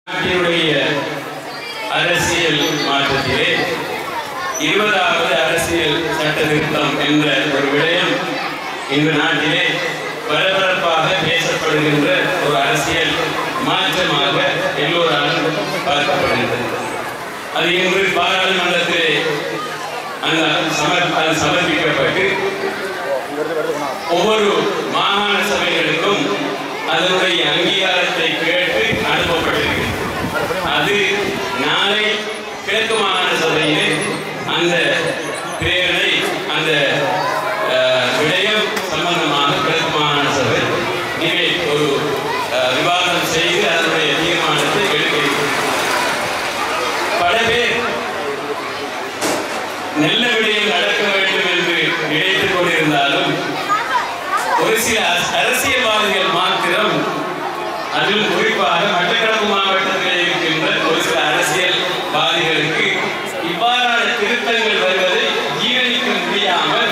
நாட்டினுடைய அரசியல் மாற்றத்திலே இருபதாவது அரசியல் சட்ட திருத்தம் என்ற ஒரு விடயம் இந்த நாட்டிலே பரபரப்பாக பேசப்படுகின்ற ஒரு அரசியல் மாற்றமாக எல்லோராலும் பார்க்கப்படுகின்றது அது இன்று பாராளுமன்றத்திலே அந்த சமர் அது சமர்ப்பிக்கப்பட்டு ஒவ்வொரு மாகாண சபைகளுக்கும் அதனுடைய அங்கீகாரத்தை கேட்டு அனுப்பப்பட்டிருக்கிறது அது நாளை கிழக்கு மாகாண சபையிலே அந்த பிரேரணை அந்த அஹ், விடயம் சம்பந்தமாக கிழக்கு மாகாண சபை இங்கே ஒரு அஹ், விவாதம் செய்து அதனுடைய தீர்மானத்தை எடுக்க இருக்கிறது. பல பேர் நல்ல விடயம் நடக்க வேண்டும் என்று நினைத்துக் கொண்டிருந்தாலும் ஒரு சில அரச- அரசியல்வாதிகள் மாத்திரம் அதில் குறிப்பாக மட்டக்களப்பு மாவட்டத்தில் இருக்கின்ற ஒரு சில அரசியல்வாதிகளுக்கு இவ்வாறான திருத்தங்கள் வருவதை ஜீரணிக்க முடியாமல்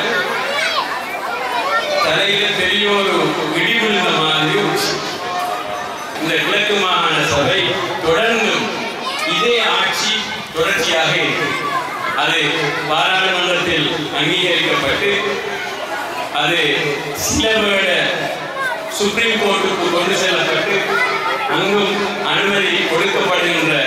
தலையில பெரிய ஒரு இடி விழுந்த மாதிரி இந்த கிழக்கு மாகாண சபை தொடர்ந்தும் இதே ஆட்சி தொடர்ச்சியாக இருக்கு அது பாராளுமன்றத்தில் அங்கீகரிக்கப்பட்டு அது சில வேட சுப்ரீம் கோர்ட்டுக்கு கொண்டு செல்லப்பட்டு அங்கும் அனுமதி கொடுக்கப்படுகின்ற